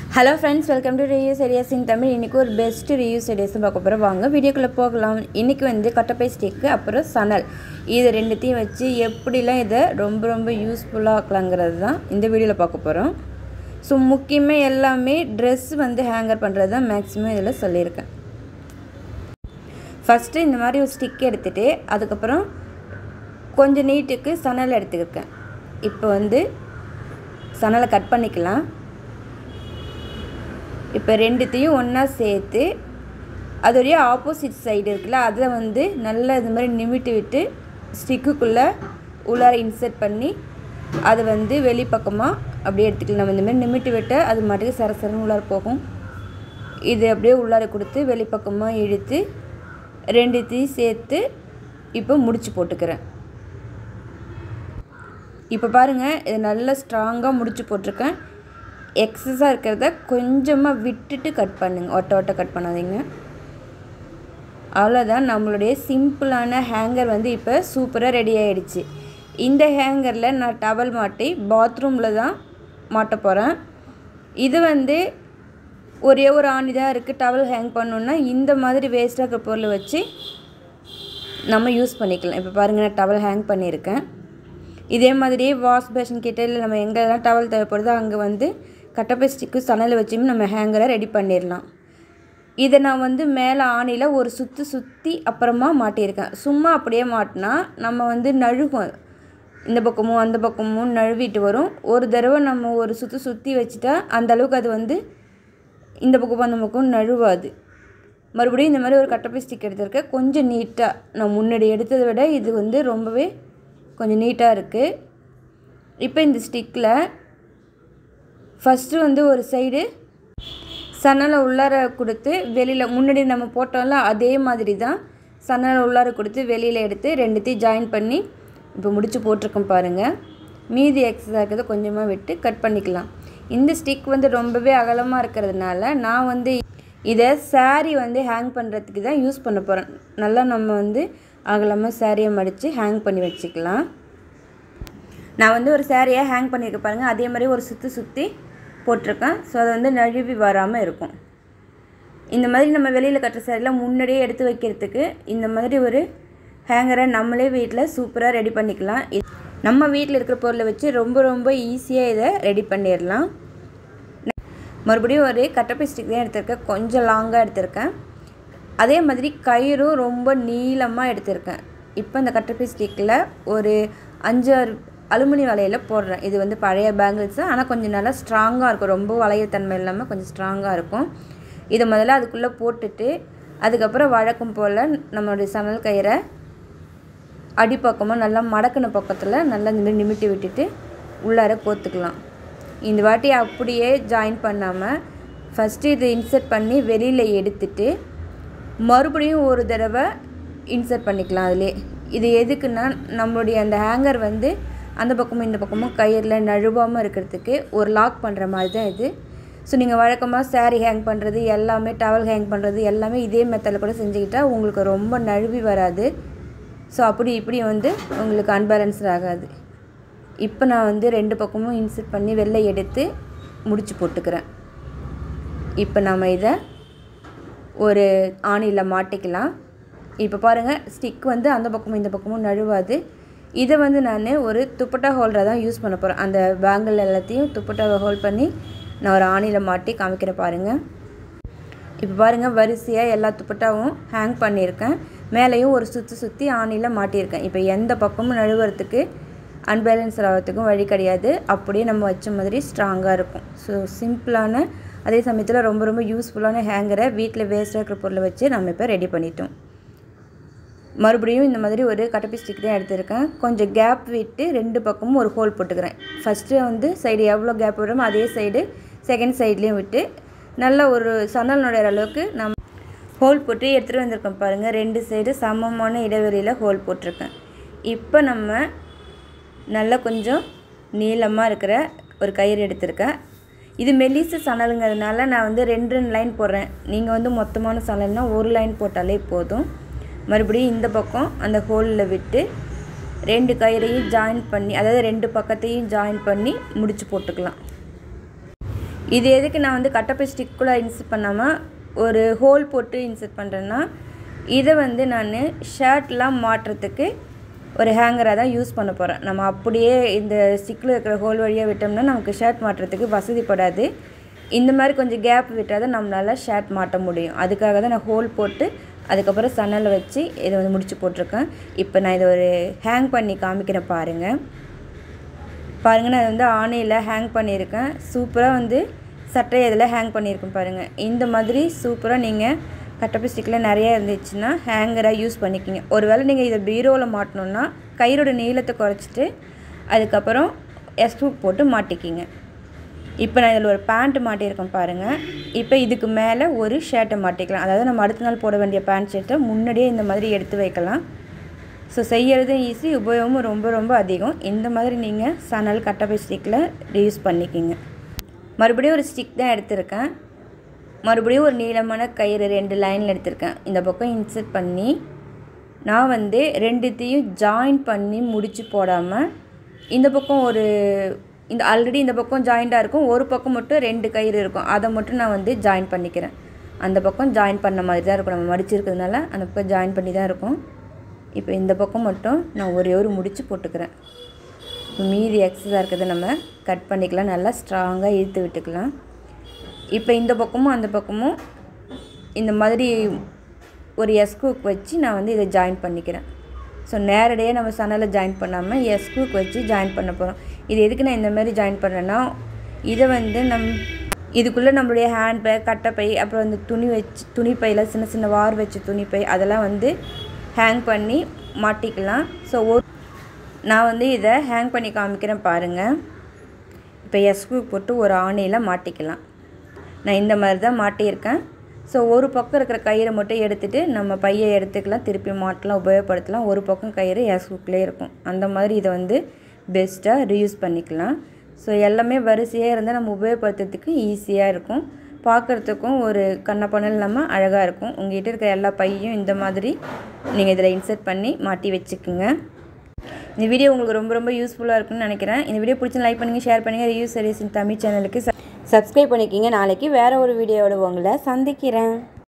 hello friends welcome to reviews ideas in Tamil இன்றைக்கி ஒரு best reviews ideas பார்க்க போகிறோம் வாங்க வீடியோக்குள்ளே போகலாம் இன்றைக்கி வந்து கட்டப்பை ஸ்டிக்கு அப்புறம் சணல் இது ரெண்டுத்தையும் வச்சு எப்படிலாம் இதை ரொம்ப ரொம்ப யூஸ்ஃபுல்லாக ஆக்கலாங்கிறது தான் இந்த வீடியோவில் பார்க்க போகிறோம் ஸோ முக்கியமாக எல்லாமே ட்ரெஸ் வந்து ஹேங்கர் பண்ணுறது தான் மேக்ஸிமம் இதில் சொல்லியிருக்கேன் ஃபஸ்ட்டு இந்த மாதிரி ஒரு ஸ்டிக் எடுத்துகிட்டு அதுக்கப்புறம் கொஞ்சம் நீட்டுக்கு சணல் எடுத்துக்கிருக்கேன் இப்போ வந்து சணலை கட் பண்ணிக்கலாம் இப்போ ரெண்டுத்தையும் ஒன்றா சேர்த்து அதோடைய ஆப்போசிட் சைடு இருக்குல்ல அதை வந்து நல்லா இது மாதிரி நிமிட்டி விட்டு ஸ்டிக்குக்குள்ளே உள்ளார இன்சர்ட் பண்ணி அதை வந்து வெளிப்பக்கமாக அப்படியே எடுத்துக்கலாம் நம்ம இந்த மாதிரி நிமிட்டி விட்டு அது மாட்டுக்கு சரசரன்னு உள்ளார போகும் இது அப்படியே உள்ளார கொடுத்து வெளிப்பக்கமாக இழுத்து ரெண்டுத்தையும் சேர்த்து இப்போ முடிச்சு போட்டுக்கிறேன் இப்போ பாருங்கள் இது நல்லா ஸ்ட்ராங்காக முடிச்சு போட்டிருக்கேன் எக்ஸஸாக இருக்கிறத கொஞ்சமாக விட்டுட்டு கட் பண்ணுங்கள் ஒட்ட ஒட்ட கட் பண்ணாதீங்க அவ்வளோதான் நம்மளுடைய சிம்பிளான ஹேங்கர் வந்து இப்போ சூப்பராக ரெடி ஆகிடுச்சு இந்த ஹேங்கரில் நான் டவல் மாட்டி பாத்ரூமில் தான் மாட்ட போகிறேன் இது வந்து ஒரே ஒரு ஆணி தான் இருக்குது டவல் ஹேங் பண்ணணுன்னா இந்த மாதிரி வேஸ்ட்டாக இருக்கிற பொருளை வச்சு நம்ம யூஸ் பண்ணிக்கலாம் இப்போ பாருங்கள் நான் டவல் ஹேங் பண்ணியிருக்கேன் இதே மாதிரியே வாஷ் பேஷன் கிட்ட இல்லை நம்ம எங்கெல்லாம் டவல் தேவைப்படுதோ அங்கே வந்து கட்டப்பை ஸ்டிக்கு சணல் வச்சும் நம்ம ஹேங்கரை ரெடி பண்ணிடலாம் இதை நான் வந்து மேலே ஆணியில் ஒரு சுற்றி சுற்றி அப்புறமா மாட்டியிருக்கேன் சும்மா அப்படியே மாட்டினா நம்ம வந்து நழுகும் இந்த பக்கமும் அந்த பக்கமும் நழுவிட்டு வரும் ஒரு தடவை நம்ம ஒரு சுற்றி சுற்றி வச்சுட்டா அந்த அளவுக்கு அது வந்து இந்த பக்கம் அந்த பக்கம் நழுவாது மறுபடியும் இந்த மாதிரி ஒரு கட்டப்பை ஸ்டிக் எடுத்திருக்கேன் கொஞ்சம் நீட்டாக நான் முன்னாடி எடுத்ததை விட இது வந்து ரொம்பவே கொஞ்சம் நீட்டாக இருக்குது இப்போ இந்த ஸ்டிக்கில் ஃபஸ்ட்டு வந்து ஒரு சைடு சன்னலை உள்ளார கொடுத்து வெளியில் முன்னாடி நம்ம போட்டோம்ல அதே மாதிரி தான் சன்னலை உள்ளார கொடுத்து வெளியில் எடுத்து ரெண்டுத்தையும் ஜாயின் பண்ணி இப்போ முடிச்சு போட்டிருக்கோம் பாருங்கள் மீதி எக்ஸஸாக இருக்கிறத கொஞ்சமாக விட்டு கட் பண்ணிக்கலாம் இந்த ஸ்டிக் வந்து ரொம்பவே அகலமாக இருக்கிறதுனால நான் வந்து இதை சாரீ வந்து ஹேங் பண்ணுறதுக்கு தான் யூஸ் பண்ண போகிறேன் நல்லா நம்ம வந்து அகலமாக சாரியை மடித்து ஹேங் பண்ணி வச்சுக்கலாம் நான் வந்து ஒரு சேரீயை ஹேங் பண்ணியிருக்க பாருங்கள் அதே மாதிரி ஒரு சுற்றி சுற்றி போட்டிருக்கேன் ஸோ அது வந்து நழுவி வராமல் இருக்கும் இந்த மாதிரி நம்ம வெளியில் கட்டுற சேரீலாம் முன்னாடியே எடுத்து வைக்கிறதுக்கு இந்த மாதிரி ஒரு ஹேங்கரை நம்மளே வீட்டில் சூப்பராக ரெடி பண்ணிக்கலாம் நம்ம வீட்டில் இருக்கிற பொருளை வச்சு ரொம்ப ரொம்ப ஈஸியாக இதை ரெடி பண்ணிடலாம் மறுபடியும் ஒரு கட்டப்பை ஸ்டிக் தான் எடுத்திருக்கேன் கொஞ்சம் லாங்காக எடுத்திருக்கேன் அதே மாதிரி கயிறும் ரொம்ப நீளமாக எடுத்திருக்கேன் இப்போ இந்த கட்டப்பை ஸ்டிக்கில் ஒரு அஞ்சாறு அலுமினி வலையில் போடுறேன் இது வந்து பழைய பேங்கிள்ஸ் ஆனால் கொஞ்சம் நல்லா ஸ்ட்ராங்காக இருக்கும் ரொம்ப வளையத்தன்மை இல்லாமல் கொஞ்சம் ஸ்ட்ராங்காக இருக்கும் இதை முதல்ல அதுக்குள்ளே போட்டுட்டு அதுக்கப்புறம் வழக்கம் போல் நம்மளுடைய சணல் கயிறை அடிப்பக்கமாக நல்லா மடக்கின பக்கத்தில் நல்லா இந்த மாதிரி நிமிட்டி விட்டுட்டு உள்ளார கோத்துக்கலாம் இந்த வாட்டி அப்படியே ஜாயின் பண்ணாமல் ஃபஸ்ட்டு இதை இன்சர்ட் பண்ணி வெளியில் எடுத்துட்டு மறுபடியும் ஒரு தடவை இன்சர்ட் பண்ணிக்கலாம் அதிலே இது எதுக்குன்னா நம்மளுடைய அந்த ஹேங்கர் வந்து அந்த பக்கமும் இந்த பக்கமும் கயிறில் நழுவாமல் இருக்கிறதுக்கு ஒரு லாக் பண்ணுற மாதிரி தான் இது ஸோ நீங்கள் வழக்கமாக சேரீ ஹேங் பண்ணுறது எல்லாமே டவல் ஹேங் பண்ணுறது எல்லாமே இதே மெத்தடில் கூட செஞ்சுக்கிட்டால் உங்களுக்கு ரொம்ப நழுவி வராது ஸோ அப்படி இப்படி வந்து உங்களுக்கு அன்பேலன்ஸ்ட் ஆகாது இப்போ நான் வந்து ரெண்டு பக்கமும் இன்சர்ட் பண்ணி வெளில எடுத்து முடிச்சு போட்டுக்கிறேன் இப்போ நம்ம இதை ஒரு ஆணியில் மாட்டிக்கலாம் இப்போ பாருங்கள் ஸ்டிக் வந்து அந்த பக்கமும் இந்த பக்கமும் நழுவாது இதை வந்து நான் ஒரு துப்பட்டா ஹோல்டராக தான் யூஸ் பண்ண போகிறேன் அந்த பேங்கிள் எல்லாத்தையும் துப்பட்டாவை ஹோல்ட் பண்ணி நான் ஒரு ஆணியில் மாட்டி காமிக்கிறேன் பாருங்கள் இப்போ பாருங்கள் வரிசையாக எல்லா துப்பட்டாவும் ஹேங் பண்ணியிருக்கேன் மேலேயும் ஒரு சுற்றி சுற்றி ஆணியில் மாட்டியிருக்கேன் இப்போ எந்த பக்கமும் நழுவுறதுக்கு அன்பேலன்ஸ் ஆகிறதுக்கும் வழி கிடையாது அப்படியே நம்ம வச்ச மாதிரி ஸ்ட்ராங்காக இருக்கும் ஸோ சிம்பிளான அதே சமயத்தில் ரொம்ப ரொம்ப யூஸ்ஃபுல்லான ஹேங்கரை வீட்டில் வேஸ்ட்டாக இருக்கிற பொருளை வச்சு நம்ம இப்போ ரெடி பண்ணிட்டோம் மறுபடியும் இந்த மாதிரி ஒரு கட்டப்பி ஸ்டிக் தான் எடுத்திருக்கேன் கொஞ்சம் கேப் விட்டு ரெண்டு பக்கமும் ஒரு ஹோல் போட்டுக்கிறேன் ஃபஸ்ட்டு வந்து சைடு எவ்வளோ கேப் விடுறோமோ அதே சைடு செகண்ட் சைட்லேயும் விட்டு நல்ல ஒரு சணல் நுழையிற அளவுக்கு நம்ம ஹோல் போட்டு எடுத்துகிட்டு வந்திருக்கோம் பாருங்கள் ரெண்டு சைடு சமமான இடைவெளியில் ஹோல் போட்டிருக்கேன் இப்போ நம்ம நல்லா கொஞ்சம் நீளமாக இருக்கிற ஒரு கயிறு எடுத்திருக்கேன் இது மெல்லிசு சணலுங்கிறதுனால நான் வந்து ரெண்டு ரெண்டு லைன் போடுறேன் நீங்கள் வந்து மொத்தமான சணல்னால் ஒரு லைன் போட்டாலே போதும் மறுபடியும் இந்த பக்கம் அந்த ஹோலில் விட்டு ரெண்டு கயிறையும் ஜாயின் பண்ணி அதாவது ரெண்டு பக்கத்தையும் ஜாயின் பண்ணி முடிச்சு போட்டுக்கலாம் இது எதுக்கு நான் வந்து கட்டப்பை ஸ்டிக்குள்ளே இன்சர்ட் பண்ணாமல் ஒரு ஹோல் போட்டு இன்சர்ட் பண்ணுறேன்னா இதை வந்து நான் ஷர்ட்லாம் மாட்டுறதுக்கு ஒரு ஹேங்கராக தான் யூஸ் பண்ண போகிறேன் நம்ம அப்படியே இந்த ஸ்டிக்கில் இருக்கிற ஹோல் வழியாக விட்டோம்னா நமக்கு ஷர்ட் மாட்டுறதுக்கு வசதிப்படாது இந்த மாதிரி கொஞ்சம் கேப் விட்டால் தான் நம்மளால் ஷர்ட் மாட்ட முடியும் அதுக்காக தான் நான் ஹோல் போட்டு அதுக்கப்புறம் சன்னலில் வச்சு இதை வந்து முடிச்சு போட்டிருக்கேன் இப்போ நான் இதை ஒரு ஹேங் பண்ணி காமிக்கிறேன் பாருங்கள் பாருங்கள் நான் வந்து ஆணையில் ஹேங் பண்ணியிருக்கேன் சூப்பராக வந்து சட்டை இதில் ஹேங் பண்ணியிருக்கேன் பாருங்கள் இந்த மாதிரி சூப்பராக நீங்கள் கட்டப்பை ஸ்டிக்கில் நிறைய இருந்துச்சுன்னா ஹேங்கராக யூஸ் பண்ணிக்கிங்க ஒருவேளை நீங்கள் இதை பீரோவில் மாட்டணுன்னா கயிறோட நீளத்தை குறைச்சிட்டு அதுக்கப்புறம் எஸ்கூப் போட்டு மாட்டிக்கிங்க இப்போ நான் இதில் ஒரு பேண்ட் மாட்டியிருக்கேன் பாருங்கள் இப்போ இதுக்கு மேலே ஒரு ஷர்ட்டை மாட்டிக்கலாம் அதாவது நம்ம அடுத்த நாள் போட வேண்டிய பேண்ட் ஷர்ட்டை முன்னாடியே இந்த மாதிரி எடுத்து வைக்கலாம் ஸோ செய்யறதும் ஈஸி உபயோகமும் ரொம்ப ரொம்ப அதிகம் இந்த மாதிரி நீங்கள் சணல் கட்டப்பை ஸ்டிக்கில் யூஸ் பண்ணிக்கிங்க மறுபடியும் ஒரு ஸ்டிக் தான் எடுத்திருக்கேன் மறுபடியும் ஒரு நீளமான கயிறு ரெண்டு லைனில் எடுத்திருக்கேன் இந்த பக்கம் இன்சர்ட் பண்ணி நான் வந்து ரெண்டுத்தையும் ஜாயின் பண்ணி முடிச்சு போடாமல் இந்த பக்கம் ஒரு இந்த ஆல்ரெடி இந்த பக்கம் ஜாயிண்டாக இருக்கும் ஒரு பக்கம் மட்டும் ரெண்டு கயிறு இருக்கும் அதை மட்டும் நான் வந்து ஜாயின் பண்ணிக்கிறேன் அந்த பக்கம் ஜாயின் பண்ண மாதிரி தான் இருக்கும் நம்ம மடிச்சிருக்கிறதுனால அந்த பக்கம் ஜாயின் பண்ணி தான் இருக்கும் இப்போ இந்த பக்கம் மட்டும் நான் ஒரே ஒரு முடிச்சு போட்டுக்கிறேன் இப்போ மீதி எக்ஸஸாக இருக்கிறத நம்ம கட் பண்ணிக்கலாம் நல்லா ஸ்ட்ராங்காக இழுத்து விட்டுக்கலாம் இப்போ இந்த பக்கமும் அந்த பக்கமும் இந்த மாதிரி ஒரு எஸ்கூக் வச்சு நான் வந்து இதை ஜாயின் பண்ணிக்கிறேன் ஸோ நேரடியாக நம்ம சனலில் ஜாயின் பண்ணாமல் எஸ்கூக் வச்சு ஜாயின் பண்ண போகிறோம் இது எதுக்கு நான் இந்த மாதிரி ஜாயின் பண்ணுறேன்னா இதை வந்து நம் இதுக்குள்ளே நம்மளுடைய ஹேண்ட் பேக் கட்டைப்பை அப்புறம் இந்த துணி வச்சு துணி பையில் சின்ன சின்ன வார் வச்ச துணி பை அதெல்லாம் வந்து ஹேங் பண்ணி மாட்டிக்கலாம் ஸோ ஒரு நான் வந்து இதை ஹேங் பண்ணி காமிக்கிறேன் பாருங்கள் இப்போ எஸ்கூக் போட்டு ஒரு ஆணையில் மாட்டிக்கலாம் நான் இந்த மாதிரி தான் மாட்டியிருக்கேன் ஸோ ஒரு பக்கம் இருக்கிற கயிறை மட்டும் எடுத்துகிட்டு நம்ம பையை எடுத்துக்கலாம் திருப்பி மாட்டலாம் உபயோகப்படுத்தலாம் ஒரு பக்கம் கயிறு எஸ்கூக்லேயே இருக்கும் அந்த மாதிரி இதை வந்து பெஸ்ட்டாக ரீயூஸ் பண்ணிக்கலாம் ஸோ எல்லாமே வரிசையாக இருந்தால் நம்ம உபயோகப்படுத்துறதுக்கு ஈஸியாக இருக்கும் பார்க்குறதுக்கும் ஒரு கண்ணப்பணம் இல்லாமல் அழகாக இருக்கும் உங்கள்கிட்ட இருக்கிற எல்லா பையும் இந்த மாதிரி நீங்கள் இதில் இன்சர்ட் பண்ணி மாட்டி வச்சுக்கோங்க இந்த வீடியோ உங்களுக்கு ரொம்ப ரொம்ப யூஸ்ஃபுல்லாக இருக்கும்னு நினைக்கிறேன் இந்த வீடியோ பிடிச்சி லைக் பண்ணுங்கள் ஷேர் பண்ணுங்கள் ரிவ்யூ சர்வீஸ் தமிழ் சேனலுக்கு சப்ஸ்கிரைப் பண்ணிக்கிங்க நாளைக்கு வேறு ஒரு வீடியோவோட உங்களை சந்திக்கிறேன்